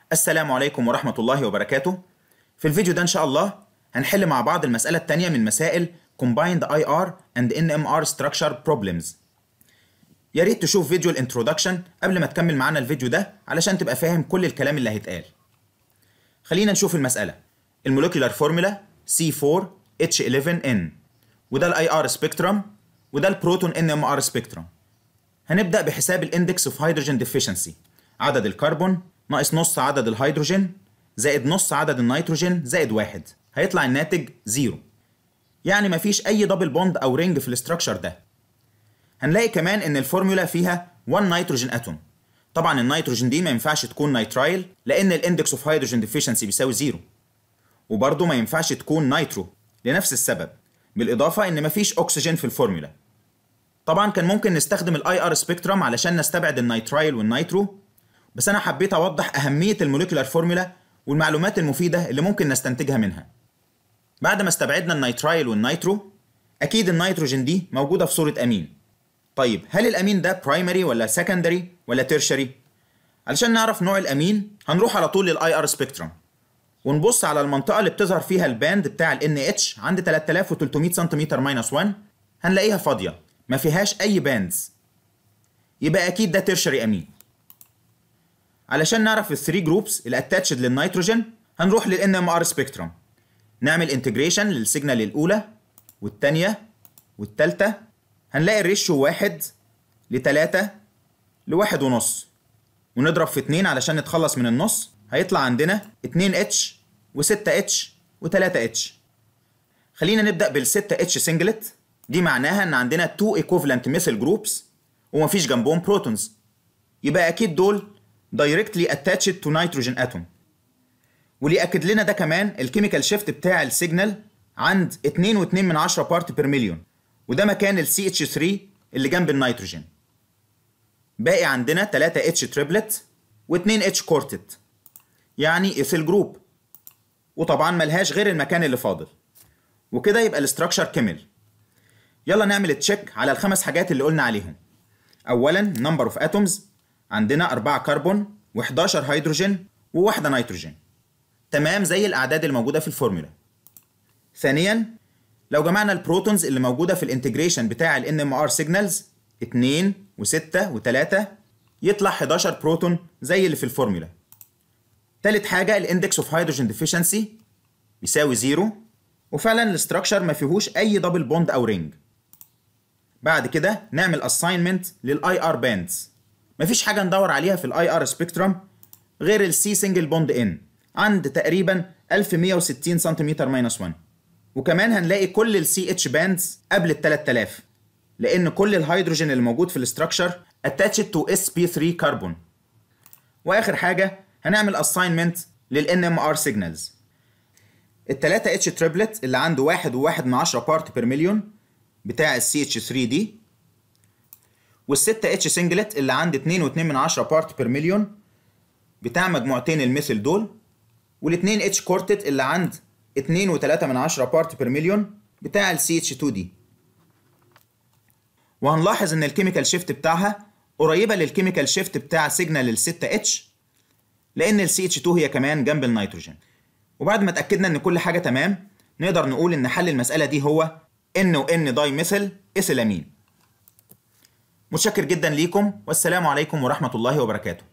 السلام عليكم ورحمة الله وبركاته في الفيديو ده إن شاء الله هنحل مع بعض المسألة التانية من مسائل Combined IR and NMR Structure Problems يا ريت تشوف فيديو الانترودكشن قبل ما تكمل معانا الفيديو ده علشان تبقى فاهم كل الكلام اللي هيتقال خلينا نشوف المسألة المولكيولار فورمولا C4H11N وده الاي ار سبيكترم وده البروتون ان ام ار سبيكترم هنبدا بحساب الاندكس اوف هيدروجين ديفيشنسي عدد الكربون ناقص نص عدد الهيدروجين زائد نص عدد النيتروجين زائد واحد هيطلع الناتج زيرو يعني مفيش اي دبل بوند او رينج في الاستراكشر ده هنلاقي كمان ان الفورمولا فيها 1 نيتروجين اتوم طبعا النيتروجين دي ما ينفعش تكون نيترايل لان الاندكس اوف هيدروجين ديفيشنسي بيساوي زيرو وبرضه ما ينفعش تكون نيترو لنفس السبب بالاضافه ان مفيش اكسجين في الفورمولا طبعا كان ممكن نستخدم الاي ار سبيكترم علشان نستبعد النيترايل والنيترو بس انا حبيت اوضح اهميه الموليكولار فورمولا والمعلومات المفيده اللي ممكن نستنتجها منها بعد ما استبعدنا النيترايل والنيترو اكيد النيتروجين دي موجوده في صوره امين طيب هل الامين ده برايمري ولا سكندري ولا تيرشري علشان نعرف نوع الامين هنروح على طول للاي ار سبيكترم ونبص على المنطقة اللي بتظهر فيها الباند بتاع ال NH عند 3300 سنتيمتر ماينس 1 هنلاقيها فاضية ما فيهاش أي باندز يبقى أكيد ده تيرشري أمين علشان نعرف الثري جروبس اللي اتاتشد للنيتروجين هنروح لل NMR سبيكترم نعمل انتجريشن للسيجنال الأولى والتانية والتالتة هنلاقي الريشيو واحد لتلاتة لواحد ونص ونضرب في اتنين علشان نتخلص من النص هيطلع عندنا 2H و6H و3H خلينا نبدأ بال 6H سنجلت دي معناها ان عندنا 2 equivalent methyl groups ومفيش جنبهم بروتونز يبقى اكيد دول directly attached to nitrogen atom واللي ياكد لنا ده كمان الكيميكال شيفت بتاع السيجنال عند 2.2 من 10 بارت بير مليون وده مكان ال CH3 اللي جنب النيتروجين باقي عندنا 3H تريبلت و2H كورتت يعني ايثيل جروب وطبعا ملهاش غير المكان اللي فاضل وكده يبقى الاستراكشر كمل يلا نعمل تشيك على الخمس حاجات اللي قلنا عليهم اولا نمبر اوف اتومز عندنا 4 كربون و11 هيدروجين وواحده نيتروجين تمام زي الاعداد الموجوده في الفورمولا ثانيا لو جمعنا البروتونز اللي موجوده في الانتجريشن بتاع ال NMR سيجنالز 2 و6 و3 يطلع 11 بروتون زي اللي في الفورمولا تالت حاجة الاندكس اوف هيدروجين ديفيشنسي بيساوي زيرو وفعلا الاستراكشر ما فيهوش اي دبل بوند او رينج بعد كده نعمل اساينمنت للاي ار باندز مفيش حاجة ندور عليها في الاي ار سبيكترم غير السي سنجل بوند ان عند تقريبا 1160 سنتيمتر ماينس 1 وكمان هنلاقي كل السي اتش باندز قبل ال 3000 لان كل الهيدروجين اللي موجود في الاستراكشر attached to sp3 كربون واخر حاجه هنعمل اساينمنت لل NMR سيجنالز التلاتة اتش تريبلت اللي عنده واحد وواحد من عشرة بارت بير مليون بتاع ال CH3 دي والستة اتش سنجلت اللي عند اتنين واتنين من عشرة بارت بير مليون بتاع مجموعتين الميثيل دول والاتنين اتش كورتت اللي عند اتنين وتلاتة من عشرة بارت بير مليون بتاع ال CH2 دي وهنلاحظ ان الكيميكال شيفت بتاعها قريبة للكيميكال شيفت بتاع سيجنال ال 6 اتش لان ال CH2 هي كمان جنب النيتروجين وبعد ما اتاكدنا ان كل حاجه تمام نقدر نقول ان حل المساله دي هو ان وان داي ميثيل ايثيلامين متشكر جدا ليكم والسلام عليكم ورحمه الله وبركاته